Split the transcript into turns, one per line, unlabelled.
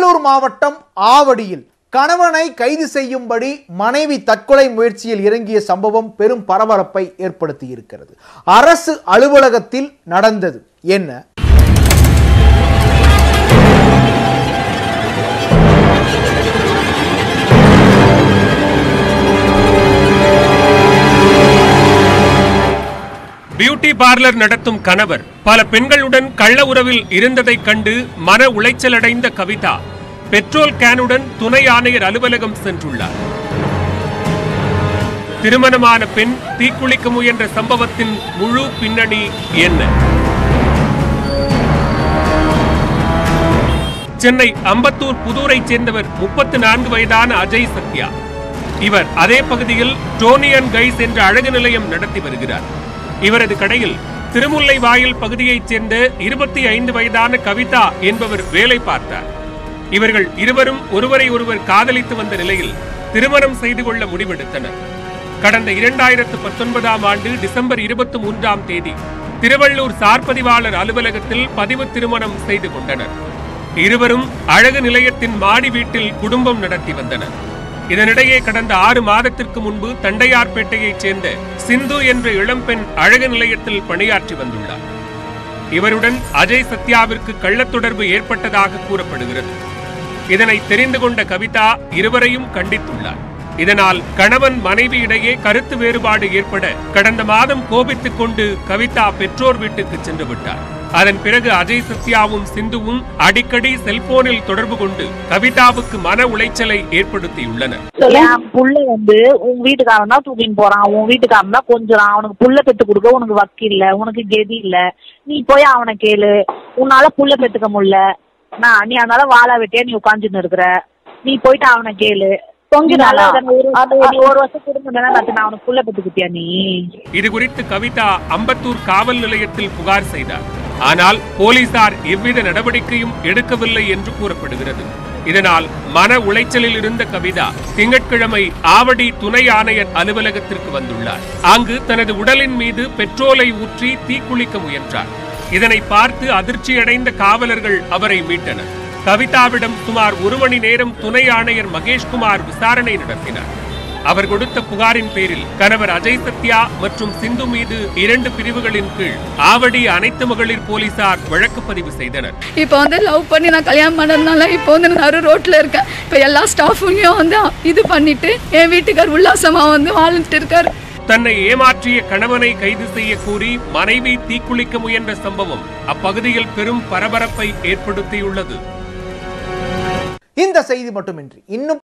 திருவள்ளூர் மாவட்டம் ஆவடியில் கணவனை கைது செய்யும்படி மனைவி தற்கொலை முயற்சியில் இறங்கிய சம்பவம் பெரும் பரபரப்பை ஏற்படுத்தி இருக்கிறது அரசு அலுவலகத்தில் நடந்தது என்ன
பியூட்டி பார்லர் நடத்தும் கணவர் பல பெண்களுடன் கள்ள உறவில் இருந்ததைக் கண்டு மன உளைச்சலடைந்த கவிதா பெட்ரோல் கேனுடன் துணை ஆணையர் அலுவலகம் சென்றுள்ளார் திருமணமான பெண் தீக்குளிக்க முயன்ற சம்பவத்தின் முழு பின்னணி என்ன சென்னை அம்பத்தூர் புதூரைச் சேர்ந்தவர் முப்பத்து நான்கு வயதான அஜய் சத்யா இவர் அதே பகுதியில் டோனியன் கைஸ் என்ற அழகு நிலையம் நடத்தி வருகிறார் இவரது கடையில் திருமுல்லை வாயில் பகுதியைச் சேர்ந்த இருபத்தி ஐந்து வயதான கவிதா என்பவர் வேலை பார்த்தார் இவர்கள் இருவரும் ஒருவரை ஒருவர் காதலித்து வந்த நிலையில் திருமணம் செய்து கொள்ள முடிவெடுத்தனர் கடந்த இரண்டாயிரத்து பத்தொன்பதாம் ஆண்டு டிசம்பர் இருபத்தி மூன்றாம் தேதி திருவள்ளூர் சார்பதிவாளர் அலுவலகத்தில் பதிவு திருமணம் செய்து கொண்டனர் இருவரும் அழகு நிலையத்தின் மாடி வீட்டில் குடும்பம் நடத்தி வந்தனர் இதனிடையே கடந்த ஆறு மாதத்திற்கு முன்பு தண்டையார்பேட்டையைச் சேர்ந்த சிந்து என்ற இளம்பெண் அழகு நிலையத்தில் பணியாற்றி வந்துள்ளார் இவருடன் அஜய் சத்யாவிற்கு கள்ளத் தொடர்பு ஏற்பட்டதாக கூறப்படுகிறது இதனை தெரிந்து கொண்ட கவிதா இருவரையும் கண்டித்துள்ளார் இதனால் கணவன் மனைவி இடையே கருத்து வேறுபாடு ஏற்பட கடந்த மாதம் கோபித்துக் கொண்டு கவிதா பெற்றோர் வீட்டுக்கு சென்று விட்டார் அதன் பிறகு அஜய் சத்யாவும் சிந்துவும் அடிக்கடி செல்போனில் தொடர்பு கொண்டு கவிதாவுக்கு மன உளைச்சலை ஏற்படுத்தியுள்ளனர்
என் புள்ள வந்து உன் வீட்டுக்காரன் தான் தூக்கின்னு போறான் உன் வீட்டுக்காரன் தான் கொஞ்சம் அவனுக்கு புள்ள பெத்து கொடுக்க உனக்கு வக்கு இல்ல உனக்கு கெதி இல்ல நீ போய் அவனை கேளு உன்னால புள்ள பெத்துக்க முடியல நான் நீ அதனால வாழா வெட்டியா நீ உட்காந்துன்னு இருக்கிற நீ போயிட்டு அவனை கேளு
கொஞ்ச நாளா?
அது நீ ஒரு வருஷம் குடும்பம் தானே நடத்தின அவனுக்கு புள்ள பெத்துக்கிட்டியா நீ
இது குறித்து கவிதா அம்பத்தூர் காவல் நிலையத்தில் புகார் செய்தார் ஆனால் போலீசார் எவ்வித நடவடிக்கையும் எடுக்கவில்லை என்று கூறப்படுகிறது இதனால் மன உளைச்சலில் இருந்த கவிதா திங்கட்கிழமை ஆவடி துணை ஆணையர் அலுவலகத்திற்கு வந்துள்ளார் அங்கு தனது உடலின் மீது பெட்ரோலை ஊற்றி தீக்குளிக்க முயன்றார் இதனை பார்த்து அதிர்ச்சியடைந்த காவலர்கள் அவரை மீட்டனர் கவிதாவிடம் சுமார் ஒரு மணி நேரம் துணை ஆணையர் மகேஷ்குமார் விசாரணை நடத்தினார் அவர் கொடுத்த புகாரின் பேரில் கணவர் அஜய் சத்யா மற்றும் சிந்து மீது இரண்டு பிரிவுகளின் கீழ் ஆவடி அனைத்து மகளிர் போலீசார் வழக்கு பதிவு செய்தனர்
இப்போ வந்து லவ் பண்ணி நான் கல்யாணம் பண்ணதுனால இப்போ வந்து நான் நடு ரோட்டில் இருக்கேன் இப்போ எல்லா ஸ்டாஃபுங்களையும் வந்து இது பண்ணிட்டு என் வீட்டுக்கார் உல்லாசமாக வந்து வாழ்ந்துட்டு இருக்காரு
தன்னை ஏமாற்றிய கணவனை கைது செய்ய கூறி மனைவி தீக்குளிக்க முயன்ற சம்பவம் அப்பகுதியில் பெரும் பரபரப்பை ஏற்படுத்தியுள்ளது
இந்த செய்தி மட்டுமின்றி இன்னும்